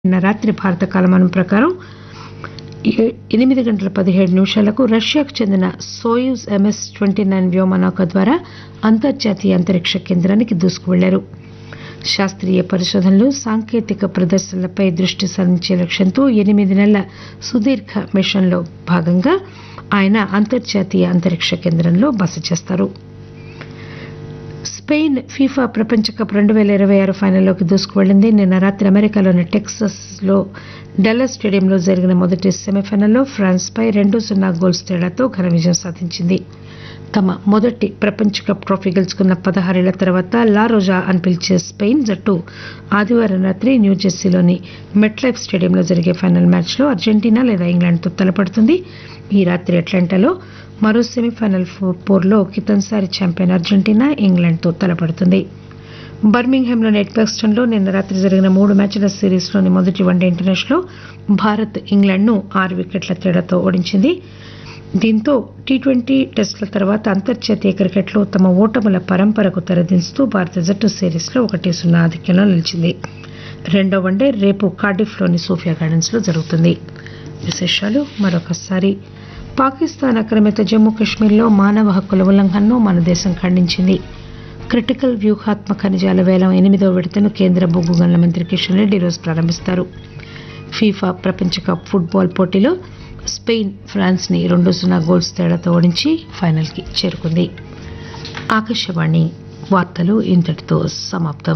నిన్న రాత్రి భారత కాలమానం ప్రకారం ఏ- ఎనిమిది గంటల పదిహేడు నిమిషాలకు రష్యాకు చెందిన సోయూజ్ ఎంఎస్ ట్వంటీ నైన్ వ్యోమనౌక ద్వారా అంతర్జాతీయ అంతరిక్ష కేంద్రానికి దూసుకువెళ్లారు శాస్త్రీయ పరిశోధనలు సాంకేతిక ప్రదర్శనలపై దృష్టి సారించే లక్ష్యంతో ఎనిమిది నెలల సుదీర్ఘ మిషన్లో భాగంగా ఆయన అంతర్జాతీయ అంతరిక్ష కేంద్రంలో బస చేస్తారు స్పెయిన్ ఫీఫా ప్రపంచ కప్ రెండు వేల ఇరవై ఆరు ఫైనల్లోకి దూసుకువెళ్లింది నిన్న రాత్రి అమెరికాలోని టెక్సస్లో డల్లస్ స్టేడియంలో జరిగిన మొదటి సెమీఫైనల్లో ఫ్రాన్స్పై రెండు సున్నా గోల్స్ తేడాతో ఘన విజయం సాధించింది తమ మొదటి ప్రపంచ కప్ ట్రోఫీ గెలుచుకున్న పదహారేళ్ల తర్వాత లా రోజా అని పిలిచే స్పెయిన్ జట్టు ఆదివారం రాత్రి న్యూజెర్సీలోని మెట్లైఫ్ స్టేడియంలో జరిగే ఫైనల్ మ్యాచ్లో అర్జెంటీనా లేదా ఇంగ్లాండ్తో తలపడుతుంది ఈ రాత్రి అట్లాంటాలో మరో సెమీఫైనల్ ఫో- పోర్లో కితన్సారి ఛాంపియన్ అర్జెంటీనా ఇంగ్లాండ్తో తలపడుతుంది బర్మింగ్హామ్లోని ఎడ్బాక్స్టన్లో నిన్న రాత్రి జరిగిన మూడు మ్యాచ్ల సిరీస్లోని మొదటి వన్డే ఇంటర్నేషనల్లో భారత్ ఇంగ్లాండ్ను ఆరు వికెట్ల తేడాతో ఓడించింది దీంతో టీ ట్వంటీ టెస్టుల తర్వాత అంతర్జాతీయ క్రికెట్లో తమ ఓటముల పరంపరకు తెరదించుతూ భారత జట్టు సిరీస్లో ఒకటి సున్నా ఆధిక్యంలో నిలిచింది రెండో వన్డే రేపు కార్డిఫ్లోని సోఫియా గార్డెన్స్లో జరుగుతుంది విశేషాలు మరొకసారి పాకిస్తాన్ ఆక్రమిత జమ్మూ కాశ్మీర్లో మానవ హక్కుల ఉల్లంఘనను మన దేశం ఖండించింది క్రిటికల్ వ్యూహాత్మక ఖనిజాల వేలం ఎనిమిదో విడతను కేంద్ర బొగ్గు గనుల మంత్రి కిషన్ రెడ్డి ఈరోజు ప్రారంభిస్తారు ఫీఫా ప్రపంచ కప్ ఫుట్బాల్ పోటీలో స్పెయిన్ ఫ్రాన్స్ ని రెండు సున్నా గోల్స్ తేడాతో ఓడించి ఫైనల్కి చేరుకుంది ఆకాశవాణి వార్తలు ఇంతటితో సమాప్తం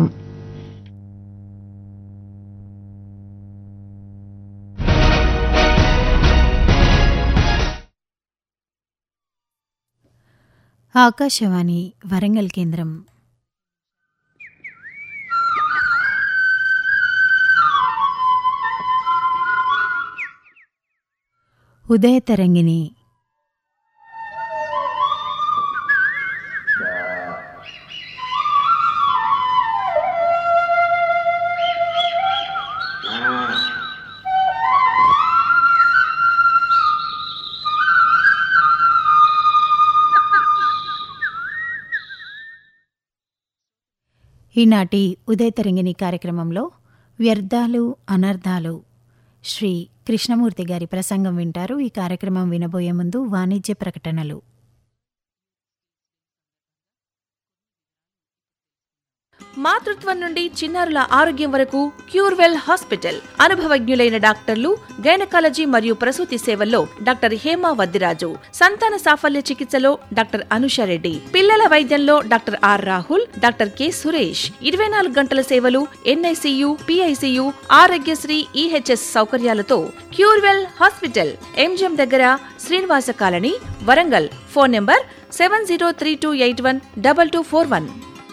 ఆకాశవాణి వరంగల్ కేంద్రం ఉదయ తరంగిణి ఈనాటి ఉదయ తరంగిణి కార్యక్రమంలో వ్యర్థాలు అనర్థాలు శ్రీ కృష్ణమూర్తి గారి ప్రసంగం వింటారు ఈ కార్యక్రమం వినబోయే ముందు వాణిజ్య ప్రకటనలు మాతృత్వం నుండి చిన్నారుల ఆరోగ్యం వరకు క్యూర్వెల్ హాస్పిటల్ అనుభవజ్ఞులైన డాక్టర్లు గైనకాలజీ మరియు ప్రసూతి సేవల్లో డాక్టర్ హేమా వద్దిరాజు సంతాన సాఫల్య చికిత్సలో డాక్టర్ అనుషారెడ్డి పిల్లల వైద్యంలో doctor R Rahul doctor K Suresh ఇరవై నాలుగు గంటల సేవలు ఎన్ఐసియు పిఐసియు ఆరోగ్యశ్రీ ఈహెచ్ఎస్ సౌకర్యాలతో క్యూర్వెల్ హాస్పిటల్ ఎంజిఎం దగ్గర Srinivasa colony Warangal phone number seven zero three two eight one double two four one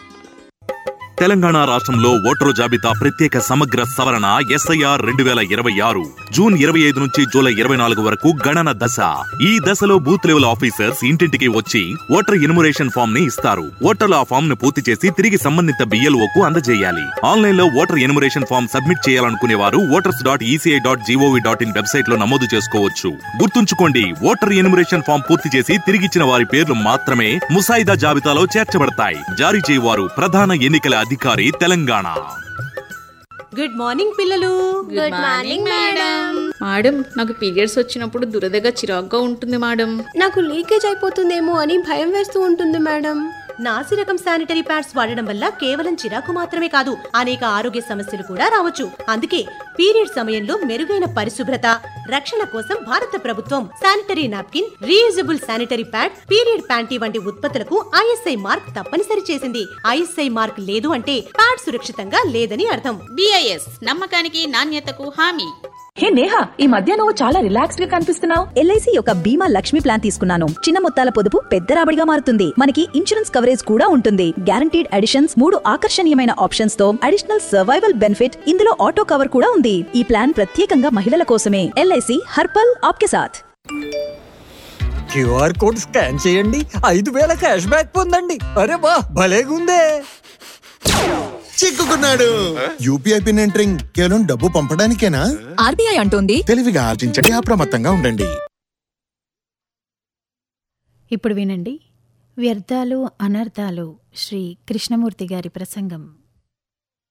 Telangana రాష్ట్రంలో ఓటరు జాబితా ప్రత్యేక సమగ్ర సవరణ ఎస్ఐఆర్ రెండు వేల ఇరవై ఆరు జూన్ ఇరవై ఐదు నుంచి జూలై ఇరవై నాలుగు వరకు గణన దశ ఈ దశలో బూత్ లెవెల్ ఆఫీసర్స్ ఇంటింటికి వచ్చి ఓటర్ ఇనుమరేషన్ ఫామ్ ని ఇస్తారు ఓటర్లు ఆ ఫామ్ ను పూర్తి చేసి తిరిగి సంబంధిత బిఎల్ఓ కు అందజేయాలి ఆన్లైన్ లో ఓటర్ ఎనుమరేషన్ ఫామ్ సబ్మిట్ చేయాలనుకునే వారు voters dot ECI dot GOV dot in website లో నమోదు చేసుకోవచ్చు గుర్తుంచుకోండి ఓటర్ ఎనుమరేషన్ ఫామ్ పూర్తి చేసి తిరిగిచ్చిన వారి పేర్లు మాత్రమే ముసాయిదా జాబితాలో చేర్చబడతాయి జారీ చేయవారు ప్రధాన ఎన్నికల అధికారి తెలంగాణ గుడ్ మార్నింగ్ పిల్లలు గుడ్ మార్నింగ్ మేడం మేడం నాకు పీరియడ్స్ వచ్చినప్పుడు దురదగా చిరాగ్గా ఉంటుంది మేడం నాకు లీకేజ్ అయిపోతుందేమో అని భయం వేస్తూ ఉంటుంది మేడం నాసి రకం శానిటరీ ప్యాడ్స్ వాడడం వల్ల కేవలం చిరాకు మాత్రమే కాదు అనేక ఆరోగ్య సమస్యలు కూడా రావచ్చు అందుకే పీరియడ్ సమయంలో మెరుగైన పరిశుభ్రత రక్షణ కోసం భారత ప్రభుత్వం sanitary napkin reusable sanitary pad period panty వంటి ఉత్పత్తులకు ఐఎస్ఐ మార్క్ తప్పనిసరి చేసింది ఐఎస్ఐ మార్క్ లేదు అంటే ప్యాడ్ సురక్షితంగా లేదని అర్థం బిఐఎస్ నమ్మకానికి నాణ్యతకు హామీ హే నేహా ఈ మధ్య నువ్వు చాలా రిలాక్స్డ్ గా కనిపిస్తున్నావు ఎల్ఐసి యొక్క బీమా లక్ష్మి ప్లాన్ తీసుకున్నాను చిన్న మొత్తాల పొదుపు పెద్ద రాబడిగా మారుతుంది మనకి ఇన్సూరెన్స్ కవరేజ్ కూడా ఉంటుంది గ్యారంటీడ్ అడిషన్స్ మూడు ఆకర్షణీయమైన ఆప్షన్స్ తో అడిషనల్ సర్వైవల్ బెనిఫిట్ ఇందులో ఆటో కవర్ కూడా ఉంది ఈ ప్లాన్ ప్రత్యేకంగా మహిళల కోసమే ఎల్ఐసి హర్పల్ ఆప్కే సాథ్ క్యూఆర్ కోడ్ స్కాన్ చేయండి ఐదు వేల క్యాష్ బ్యాక్ పొందండి అరే వా భలేగుందే చిక్కుకున్నాడు యూపీఐ పిన్ ఎంటరింగ్ కేవలం డబ్బు పంపడానికేనా ఆర్బీఐ అంటోంది తెలివిగా ఆర్జించండి అప్రమత్తంగా ఉండండి ఇప్పుడు వినండి వ్యర్థాలు అనర్థాలు శ్రీ కృష్ణమూర్తి గారి ప్రసంగం